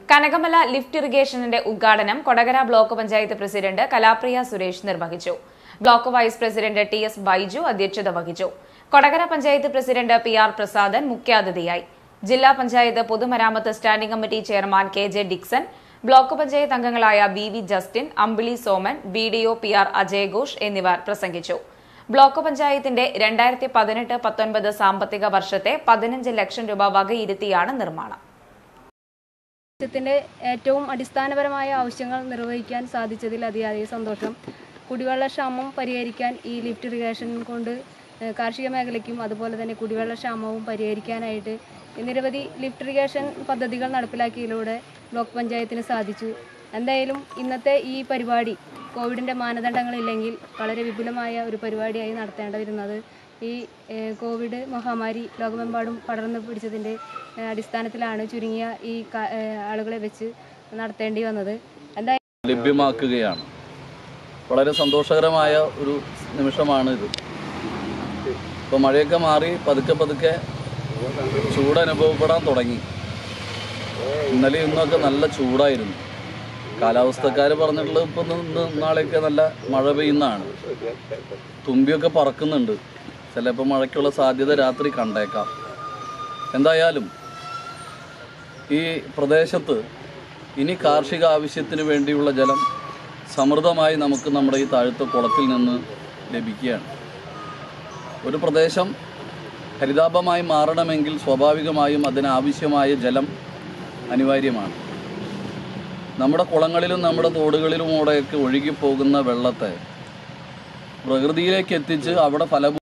Kanakamala lift ഇറിഗേഷന്റെ ഉദ്ഘാടനം Kodakara block panchayat president Kalapriya Suresh നിർവഹിച്ചു block vice president T S Baiju അധ്യക്ഷത വഹിച്ചു Kodakara panchayat president P R Prasadan മുഖ്യാതിഥിയായി ജില്ലാ പഞ്ചായത്ത് പൊതുമരാമത്ത് standing committee chairman K J Dixon block panchayat അംഗങ്ങളായ B V Justin Ambili Soman B D O P R Ajay Ghosh എന്നിവർ പ്രസംഗിച്ചു ബ്ലോക്ക് പഞ്ചായത്തിന്റെ രണ്ടായിരത്തി പതിനെട്ട് പത്തൊൻപത് സാമ്പത്തിക വർഷത്തെ പതിനഞ്ച് ലക്ഷം രൂപ വകയിരുത്തിയാണ് നിർമ്മാണം രാജ്യത്തിൻ്റെ ഏറ്റവും അടിസ്ഥാനപരമായ ആവശ്യങ്ങൾ നിർവഹിക്കാൻ സാധിച്ചതിൽ അതിയായ സന്തോഷം കുടിവെള്ളക്ഷാമം പരിഹരിക്കാൻ ഈ ലിഫ്റ്റ് ഇറിഗേഷൻ കൊണ്ട് ഏഹ്, കാർഷിക മേഖലയ്ക്കും അതുപോലെ തന്നെ കുടിവെള്ളക്ഷാമവും പരിഹരിക്കാനായിട്ട് നിരവധി ലിഫ്റ്റ് ഇറിഗേഷൻ പദ്ധതികൾ നടപ്പിലാക്കിയതിലൂടെ ബ്ലോക്ക് പഞ്ചായത്തിന് സാധിച്ചു എന്തായാലും ഇന്നത്തെ ഈ പരിപാടി കോവിഡിൻ്റെ മാനദണ്ഡങ്ങളില്ലെങ്കിൽ വളരെ വിപുലമായ ഒരു പരിപാടിയായി നടത്തേണ്ടിയിരുന്നത് ഈ ഏഹ്, കോവിഡ് മഹാമാരി ലോകമെമ്പാടും പടർന്നു പിടിച്ചതിൻ്റെ ഏഹ്, അടിസ്ഥാനത്തിലാണ് ചുരുങ്ങിയ ഈ കാ- ഏഹ്, ആളുകളെ വെച്ച് നടത്തേണ്ടി വന്നത് എന്തായാലും ലഭ്യമാക്കുകയാണ് വളരെ സന്തോഷകരമായ ഒരു നിമിഷമാണ് ഇത് ഇപ്പോൾ മഴയൊക്കെ മാറി പതുക്കെ പതുക്കെ ചൂട് അനുഭവപ്പെടാൻ തുടങ്ങി ഇന്നലെ ഇന്നൊക്കെ നല്ല ചൂടായിരുന്നു കാലാവസ്ഥക്കാർ പറഞ്ഞിട്ടുള്ളത് ഇപ്പം ഇന്ന് നാളെയൊക്കെ നല്ല മഴ പെയ്യുന്നതാണ് തുമ്പിയൊക്കെ പറക്കുന്നുണ്ട് ചിലപ്പോൾ മഴയ്ക്കുള്ള സാധ്യത രാത്രി കണ്ടേക്കാം എന്തായാലും ഈ പ്രദേശത്ത് ഇനി കാർഷിക ആവശ്യത്തിന് വേണ്ടിയുള്ള ജലം സമൃദ്ധമായി നമുക്ക് നമ്മുടെ ഈ താഴത്തെ കുളത്തിൽ നിന്ന് ലഭിക്കുകയാണ് ഒരു പ്രദേശം ഹരിതാപമായി മാറണമെങ്കിൽ സ്വാഭാവികമായും അതിനാവശ്യമായ ജലം അനിവാര്യമാണ് നമ്മുടെ കുളങ്ങളിലും നമ്മുടെ തോടുകളിലുമൂടെയൊക്കെ ഒഴുകിപ്പോകുന്ന വെള്ളത്തെ പ്രകൃതിയിലേക്ക് എത്തിച്ച് അവിടെ ഫല